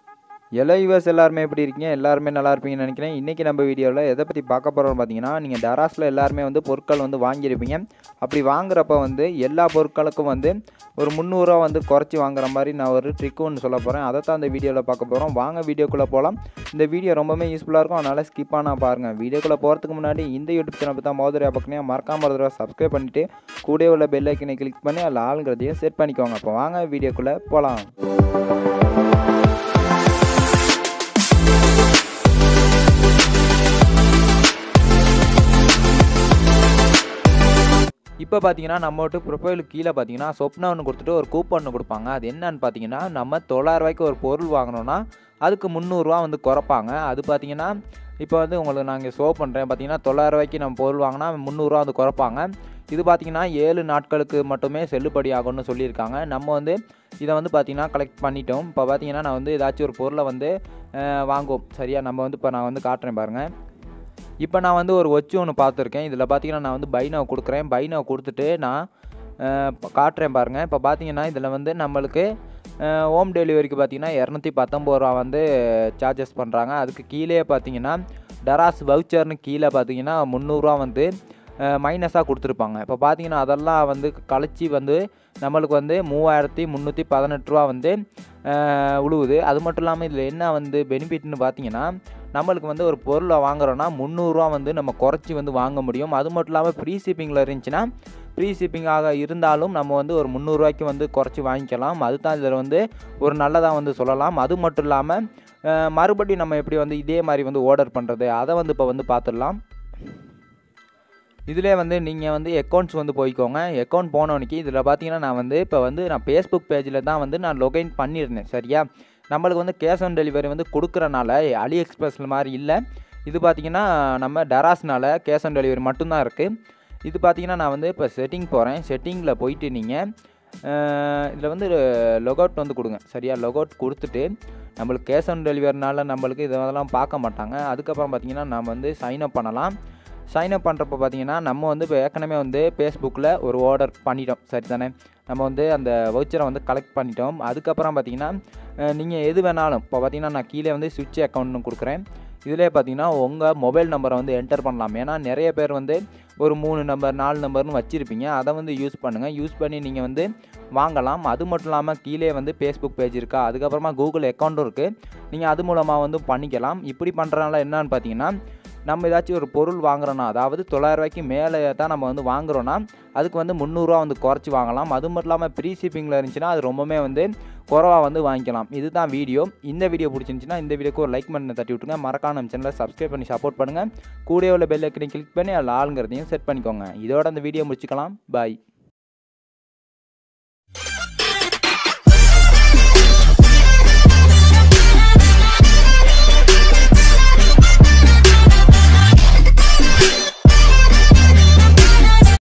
எல்லா யூவர்ஸ் எல்லாருமே எப்படி இருக்கீங்க எல்லாருமே நல்லா இருப்பீங்கன்னு நினைக்கிறேன் இன்றைக்கி நம்ம வீடியோவில் எதை பற்றி பார்க்க போகிறோம்னு பார்த்தீங்கன்னா நீங்கள் டராஸில் எல்லாருமே வந்து பொருட்கள் வந்து வாங்கியிருப்பீங்க அப்படி வாங்குறப்ப வந்து எல்லா பொருட்களுக்கும் வந்து ஒரு முந்நூறுரூவா வந்து குறைச்சி வாங்குற மாதிரி நான் ஒரு ட்ரிக் ஒன்று சொல்ல போகிறேன் அதை தான் இந்த வீடியோவில் பார்க்க போகிறோம் வாங்க வீடியோக்குள்ளே போகலாம் இந்த வீடியோ ரொம்பவே யூஸ்ஃபுல்லாக இருக்கும் அதனால் ஸ்கிப் ஆனால் பாருங்கள் வீடியோக்குள்ளே போகிறதுக்கு முன்னாடி இந்த யூடியூப் சேனல் தான் மோதரியா பார்க்கணும் மறக்காம ஒரு தடவை சப்ஸ்கிரைப் பண்ணிவிட்டு கூட உள்ள பெல் ஐக்கனை கிளிக் பண்ணி அதில் ஆளுங்கிறதையும் செட் பண்ணிக்கோங்க அப்போ வாங்க வீடியோக்குள்ளே போகலாம் இப்போ பார்த்தீங்கன்னா நம்மகிட்ட ப்ரொஃபைலுக்கு கீழே பார்த்தீங்கன்னா சொப்னா ஒன்று கொடுத்துட்டு ஒரு கூப்பன் ஒன்று கொடுப்பாங்க அது என்னன்னு பார்த்தீங்கன்னா நம்ம தொள்ளாயிரரூவாய்க்கு ஒரு பொருள் வாங்கினோன்னா அதுக்கு முந்நூறுரூவா வந்து குறைப்பாங்க அது பார்த்தீங்கன்னா இப்போ வந்து உங்களுக்கு நான் இங்கே ஷோ பண்ணுறேன் பார்த்தீங்கன்னா தொள்ளாயிரரூவாய்க்கு நம்ம பொருள் வாங்கினா முந்நூறுரூவா வந்து குறைப்பாங்க இது பார்த்தீங்கன்னா ஏழு நாட்களுக்கு மட்டுமே செல்லுபடி ஆகும்னு சொல்லியிருக்காங்க நம்ம வந்து இதை வந்து பார்த்திங்கன்னா கலெக்ட் பண்ணிட்டோம் இப்போ பார்த்தீங்கன்னா நான் வந்து ஏதாச்சும் ஒரு பொருளை வந்து வாங்குவோம் சரியா நம்ம வந்து இப்போ நான் வந்து காட்டுறேன் பாருங்கள் இப்போ நான் வந்து ஒரு ஒச்சு ஒன்று பார்த்துருக்கேன் இதில் பார்த்தீங்கன்னா நான் வந்து பைனாவை கொடுக்குறேன் பைனாவை கொடுத்துட்டு நான் காட்டுறேன் பாருங்கள் இப்போ பார்த்தீங்கன்னா இதில் வந்து நம்மளுக்கு ஹோம் டெலிவரிக்கு பார்த்தீங்கன்னா இரநூத்தி பத்தொம்பது ரூபா வந்து சார்ஜஸ் பண்ணுறாங்க அதுக்கு கீழே பார்த்தீங்கன்னா டராஸ் வவுச்சர்னு கீழே பார்த்தீங்கன்னா முந்நூறுரூவா வந்து மைனஸாக கொடுத்துருப்பாங்க இப்போ பார்த்தீங்கன்னா அதெல்லாம் வந்து கழிச்சி வந்து நம்மளுக்கு வந்து மூவாயிரத்தி முந்நூற்றி பதினெட்டு ரூபா வந்து உழுவுது அது மட்டும் இல்லாமல் இதில் என்ன வந்து பெனிஃபிட்னு பார்த்தீங்கன்னா நம்மளுக்கு வந்து ஒரு பொருளை வாங்குறோன்னா முந்நூறுரூவா வந்து நம்ம குறைச்சி வந்து வாங்க முடியும் அது மட்டும் இல்லாமல் ஃப்ரீ ஷிப்பிங்கில் இருந்துச்சுன்னா ஃப்ரீ ஷிப்பிங்காக இருந்தாலும் நம்ம வந்து ஒரு முந்நூறுரூவாய்க்கு வந்து குறைச்சி வாங்கிக்கலாம் அதுதான் இதில் வந்து ஒரு நல்லதாக வந்து சொல்லலாம் அது மட்டும் இல்லாமல் மறுபடியும் நம்ம எப்படி வந்து இதே மாதிரி வந்து ஆர்டர் பண்ணுறது அதை வந்து இப்போ வந்து பார்த்துடலாம் இதிலே வந்து நீங்கள் வந்து அக்கௌண்ட்ஸ் வந்து போய்க்கோங்க அக்கௌண்ட் போனவனுக்கு இதில் பார்த்தீங்கன்னா நான் வந்து இப்போ வந்து நான் ஃபேஸ்புக் பேஜில் தான் வந்து நான் லொகைன் பண்ணியிருந்தேன் சரியா நம்மளுக்கு வந்து கேஷ் ஆன் டெலிவரி வந்து கொடுக்குறனால அலி எக்ஸ்பிரஸில் மாதிரி இல்லை இது பார்த்திங்கன்னா நம்ம டராஸ்னால கேஷ் ஆன் டெலிவரி மட்டும்தான் இருக்குது இது பார்த்திங்கன்னா நான் வந்து இப்போ செட்டிங் போகிறேன் செட்டிங்கில் போயிட்டு நீங்கள் இதில் வந்து லொகவுட் வந்து கொடுங்க சரியா லொகவுட் கொடுத்துட்டு நம்மளுக்கு கேஷ் ஆன் டெலிவரினால நம்மளுக்கு இதெல்லாம் பார்க்க மாட்டாங்க அதுக்கப்புறம் பார்த்திங்கன்னா நம்ம வந்து சைன் அப் பண்ணலாம் சைன் அப் பண்ணுறப்ப பார்த்தீங்கன்னா நம்ம வந்து இப்போ ஏற்கனவே வந்து ஃபேஸ்புக்கில் ஒரு ஆர்டர் பண்ணிட்டோம் சரி தானே நம்ம வந்து அந்த வவுச்சரை வந்து கலெக்ட் பண்ணிட்டோம் அதுக்கப்புறம் பார்த்தீங்கன்னா நீங்கள் எது வேணாலும் இப்போ பார்த்தீங்கன்னா நான் கீழே வந்து சுவிட்ச் அக்கௌண்ட்னு கொடுக்குறேன் இதிலே பார்த்தீங்கன்னா உங்கள் மொபைல் நம்பரை வந்து என்டர் பண்ணலாம் ஏன்னா நிறைய பேர் வந்து ஒரு மூணு நம்பர் நாலு நம்பர்னு வச்சுருப்பீங்க அதை வந்து யூஸ் பண்ணுங்கள் யூஸ் பண்ணி நீங்கள் வந்து வாங்கலாம் அது மட்டும் இல்லாமல் கீழே வந்து ஃபேஸ்புக் பேஜ் இருக்கா அதுக்கப்புறமா கூகுள் அக்கௌண்ட்டும் இருக்குது நீங்கள் அது மூலமாக வந்து பண்ணிக்கலாம் இப்படி பண்ணுறதுனால என்னன்னு பார்த்தீங்கன்னா நம்ம ஏதாச்சும் ஒரு பொருள் வாங்குறோன்னா அதாவது தொள்ளாயிரரூவாய்க்கு மேலே தான் நம்ம வந்து வாங்குறோன்னா அதுக்கு வந்து முந்நூறுரூவா வந்து குறைச்சி வாங்கலாம் அது மட்டும் இல்லாமல் ப்ரீ ஷிப்பிங்கில் இருந்துச்சுன்னா அது ரொம்பவே வந்து குறவாக வந்து வாங்கிக்கலாம் இதுதான் வீடியோ இந்த வீடியோ பிடிச்சிருந்துச்சின்னா இந்த வீடியோக்கு ஒரு லைக் பண்ணி தட்டி விட்டுருங்க மறக்காம நம்ம சேனலை சப்ஸ்கிரைப் பண்ணி சப்போர்ட் பண்ணுங்கள் கூட உள்ள பெல் ஐக்கனை கிளிக் பண்ணி அதில் ஆளுங்கிறதையும் செட் பண்ணிக்கோங்க இதோட அந்த வீடியோ முடிச்சுக்கலாம் பாய்